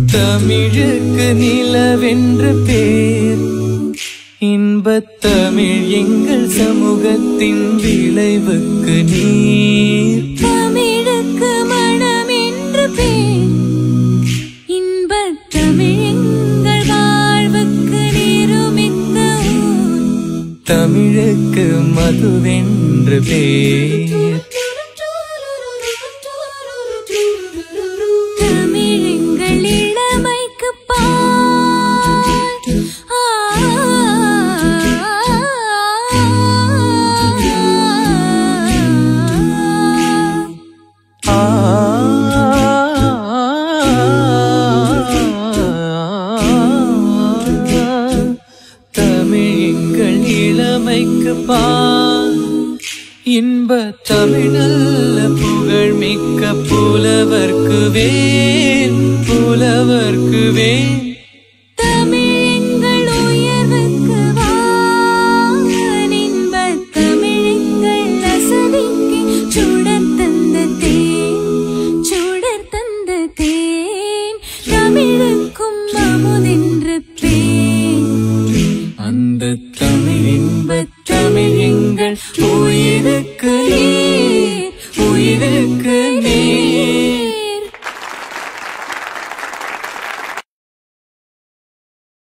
தமிழுக்கு நிலவென்று பேர் இன்பத் தமிழ் எங்கள் சமூகத்தின் விளைவுக்கு நீர் தமிழுக்கு மனம் என்று பேர் இன்பத் தமிழ் எங்கள் வாழ்வுக்கு நிருமித்த ஊர் தமிழுக்கு மதுவென்று பேர் தமிழ் எங்கள் இளமைக்கு பால் ஆ ஆ தமிழ் எங்கள் இளமைக்கு பால் இன்ப தமிழல்ல புகழ் மிக்க புலவர்க்கு வேல் புலவர்க்கு வேல்